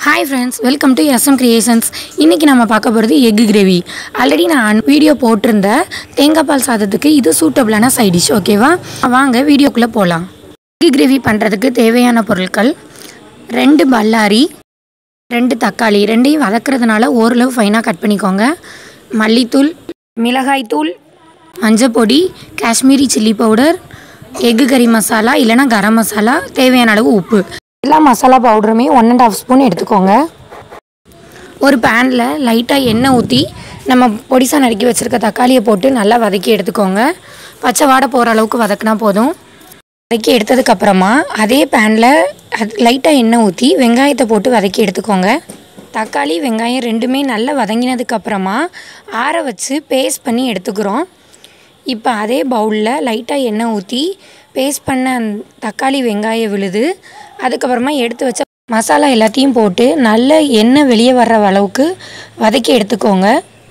hi friends welcome to SM creations இன்றைக்கி நம்ம பார்க்க போகிறது எக் கிரேவி ஆல்ரெடி நான் வீடியோ போட்டிருந்த தேங்காய் பால் சாதத்துக்கு இது சூட்டபிளான சைட் டிஷ் ஓகேவா வாங்க வீடியோக்குள்ளே போகலாம் எக் கிரேவி பண்ணுறதுக்கு தேவையான பொருட்கள் ரெண்டு பல்லாரி ரெண்டு தக்காளி ரெண்டையும் வதக்குறதுனால ஓரளவு ஃபைனாக கட் பண்ணிக்கோங்க மல்லித்தூள் மிளகாய்த்தூள் மஞ்சப்பொடி காஷ்மீரி சில்லி பவுடர் எக்கு கறி மசாலா இல்லைனா கரம் மசாலா தேவையான அளவு உப்பு எல்லா மசாலா பவுடருமே ஒன் அண்ட் ஆஃப் ஸ்பூன் எடுத்துக்கோங்க ஒரு பேனில் லைட்டாக எண்ணெய் ஊற்றி நம்ம பொடிசா நறுக்கி வச்சுருக்க தக்காளியை போட்டு நல்லா வதக்கி எடுத்துக்கோங்க பச்சை வாடை போகிற அளவுக்கு வதக்குனா போதும் வதக்கி எடுத்ததுக்கப்புறமா அதே பேனில் அது லைட்டாக எண்ணெய் ஊற்றி வெங்காயத்தை போட்டு வதக்கி எடுத்துக்கோங்க தக்காளி வெங்காயம் ரெண்டுமே நல்லா வதங்கினதுக்கப்புறமா ஆற வச்சு பேஸ்ட் பண்ணி எடுத்துக்கிறோம் இப்போ அதே பவுலில் லைட்டாக எண்ணெய் ஊற்றி பேஸ்ட் பண்ண அந்த தக்காளி வெங்காயம் விழுது அதுக்கப்புறமா எடுத்து வச்ச மசாலா எல்லாத்தையும் போட்டு நல்ல எண்ணெய் வெளியே வர்ற அளவுக்கு வதக்கி எடுத்துக்கோங்க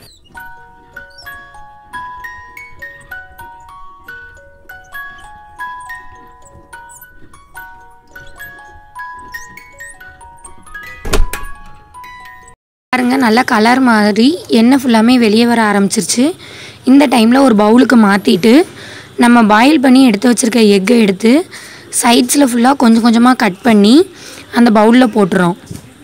பாருங்க நல்லா கலர் மாதிரி எண்ணெய் ஃபுல்லாமே வெளியே வர ஆரம்பிச்சிருச்சு இந்த டைமில் ஒரு பவுலுக்கு மாற்றிட்டு நம்ம பாயில் பண்ணி எடுத்து வச்சுருக்க எக்கை எடுத்து சைட்ஸில் ஃபுல்லாக கொஞ்சம் கொஞ்சமாக கட் பண்ணி அந்த பவுலில் போட்டுறோம்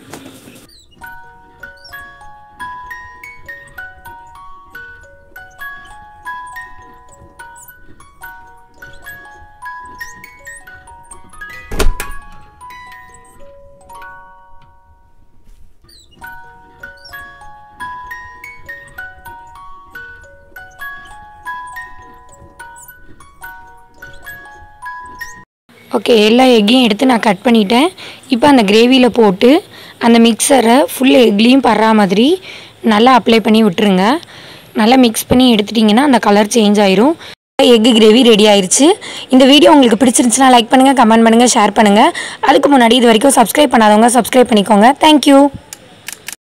ஓகே எல்லா எக்கையும் எடுத்து நான் கட் பண்ணிட்டேன் இப்போ அந்த கிரேவியில் போட்டு அந்த மிக்சரை ஃபுல் எக்லேயும் படுற மாதிரி நல்லா அப்ளை பண்ணி விட்டுருங்க நல்லா மிக்ஸ் பண்ணி எடுத்துட்டிங்கன்னா அந்த கலர் சேஞ்ச் ஆயிரும் எக்கு கிரேவி ரெடி ஆயிருச்சு இந்த வீடியோ உங்களுக்கு பிடிச்சிருந்துச்சுன்னா லைக் பண்ணுங்கள் கமெண்ட் பண்ணுங்கள் ஷேர் பண்ணுங்கள் அதுக்கு முன்னாடி இது வரைக்கும் சப்ஸ்கிரைப் பண்ணாதவங்க சப்ஸ்கிரைப் பண்ணிக்கோங்க தேங்க்யூ